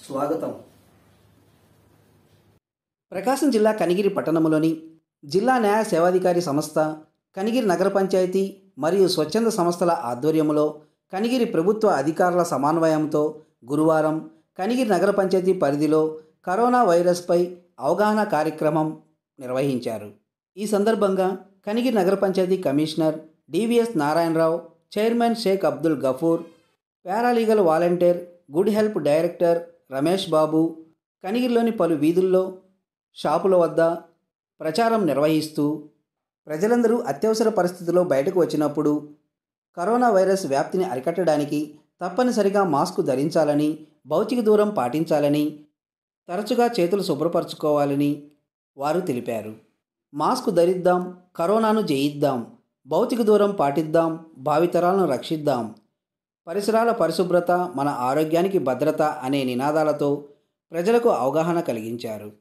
స్వాగతం ప్రకాశం జిల్లా కనిగిరి పట్టణంలోని జిల్లా న్యాయ సేవాధికారి సంస్థ కనిగిరి నగర పంచాయతీ మరియు స్వచ్ఛంద సంస్థల ఆధ్వర్యంలో కనిగిరి ప్రభుత్వ అధికారుల సమన్వయంతో గురువారం కనిగిరి నగర పంచాయతీ పరిధిలో కరోనా వైరస్పై అవగాహన కార్యక్రమం నిర్వహించారు ఈ సందర్భంగా కనిగిరి నగర panchayat commissioner DVS Narayanarao chairman Sheikh Abdul Gafoor paralegal volunteer good help director Ramesh Babu కనిగిరిలోని పలు వీధుల్లో షాపుల వద్ద ప్రచారం నిర్వహిస్తూ ప్రజలందరూ అత్యవసర పరిస్థితుల్లో బయటకు వచ్చినప్పుడు కరోనా వైరస్ వ్యాప్తిని అరికట్టడానికి తప్పనిసరిగా మాస్కు ధరించాలని భౌతిక దూరం పాటించాలని తరచుగా చేతులు శుభ్రపరచుకోవాలని వారు తెలిపారు మాస్కు ధరిద్దాం కరోనాను జయిద్దాం భౌతిక దూరం పాటిద్దాం భావితరాలను రక్షిద్దాం పరిసరాల పరిశుభ్రత మన ఆరోగ్యానికి భద్రత అనే నినాదాలతో ప్రజలకు అవగాహన కలిగించారు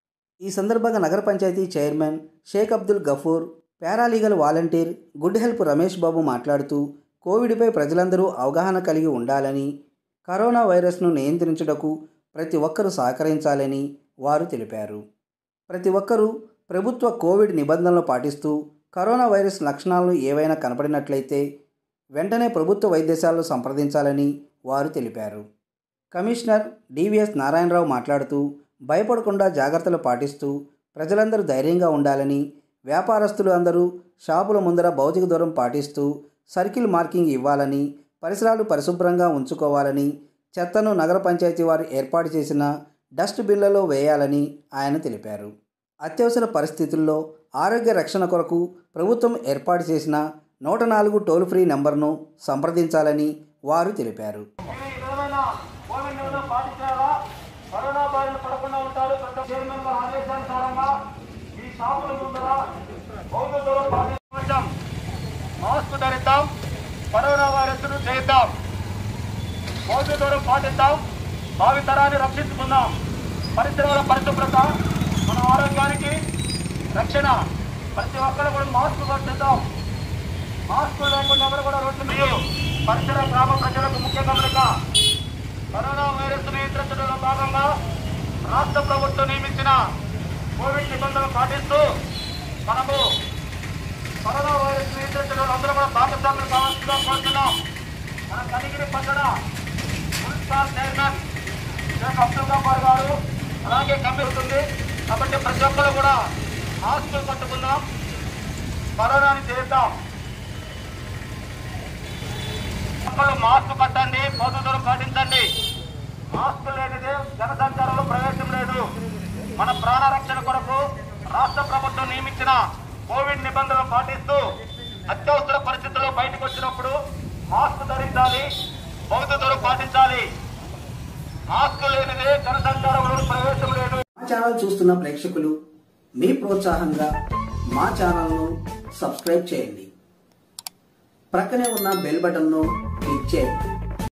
ఈ సందర్భంగా నగర panchayat chairman Sheikh Abdul Gafoor paralegal volunteer good help Ramesh Babu మాట్లాడుతూ కోవిడ్పై ప్రజలందరూ అవగాహన కలిగి ఉండాలని కరోనా వైరస్ను నియంత్రించుటకు ప్రతి ఒక్కరూ సహకరించాలని వారు తెలిపారు ప్రతి ఒక్కరూ ప్రభుత్వ కోవిడ్ నిబంధనలు పాటిస్తూ కరోనా వైరస్ లక్షణాలు ఏవైనా కనపడినట్లయితే వెంటనే ప్రభుత్వ వైద్యశాలను సంప్రదించాలని వారు తెలిపారు కమిషనర్ డివిఎస్ నారాయణరావు మాట్లాడుతూ భయపడకుండా జాగ్రత్తలు పాటిస్తూ ప్రజలందరూ ధైర్యంగా ఉండాలని వ్యాపారస్తులు అందరూ షాపుల ముందర భౌతిక దూరం పాటిస్తూ సర్కిల్ మార్కింగ్ ఇవ్వాలని పరిసరాలు పరిశుభ్రంగా ఉంచుకోవాలని చెత్తను నగర పంచాయతీ వారు ఏర్పాటు చేసిన డస్ట్ బిన్లలో వేయాలని ఆయన తెలిపారు అత్యవసర పరిస్థితుల్లో ఆరోగ్య రక్షణ కొరకు ప్రభుత్వం ఏర్పాటు చేసిన నూట నాలుగు టోల్ ఫ్రీ నెంబర్ను సంప్రదించాలని వారు తెలిపారు మీరు ఏమైనా కోవిడ్ నిబంధనలు పాటించారా కరోనా బారిన పడకుండా ఉంటారు ప్రతి చైర్మన్ గారి ఆదేశానుసారంగా ఈ షాపుల ముందర భౌతిక దూరం పాటించడం మాస్క్ ధరిద్దాం కరోనా వైరస్ ను చేద్దాం భౌతిక దూరం పాటిద్దాం భావి తరాన్ని రక్షించుకుందాం పరిసరాల పరిశుభ్రత మన ఆరోగ్యానికి రక్షణ ప్రతి ఒక్కరు కూడా మాస్క్ పట్టిద్దాం మాస్క్ లేకుండా ఎవరు కూడా రోడ్డు మీద పరిసర గ్రామ ప్రజలకు ముఖ్య గమనిక కరోనా వైరస్ నియంత్రించడంలో భాగంగా రాష్ట్ర ప్రభుత్వం నియమించిన కోవిడ్ నిబంధనలు పాటిస్తూ మనము కరోనా వైరస్ నియంత్రించడంలో అందరూ కూడా భాగస్వాములు కావాల్సిందిగా కోరుతున్నాం మన కనిగిరి పట్టణ మున్సిపల్ చైర్మన్ షేక్ అబ్దుల్ గఫార్ గారు అలాగే కమిస్తుంది కాబట్టి ప్రతి ఒక్కరు కూడా మాస్కులు పట్టుకుందాం కరోనాని చేద్దాం ఒక్కళ్ళు మాస్క్ కట్టండి పొద్దు దూరం పాటించండి మాస్క్ లేనిదే జనసంచారంలో ప్రవేశం లేదు మన ప్రాణ రక్షణ కొరకు రాష్ట్ర ప్రభుత్వం నియమించిన కోవిడ్ నిబంధనలు పాటిస్తూ అత్యవసర పరిస్థితుల్లో బయటకు వచ్చినప్పుడు మాస్క్ ధరించాలి భౌతిక దూరం పాటించాలి మాస్క్ లేనిదే జనసంచారంలో ప్రవేశం లేదు మా ఛానల్ చూస్తున్న ప్రేక్షకులు మీ ప్రోత్సాహంగా మా ఛానల్ను సబ్స్క్రైబ్ చేయండి ప్రక్కనే ఉన్న బెల్ బటన్ను క్లిక్ చేయండి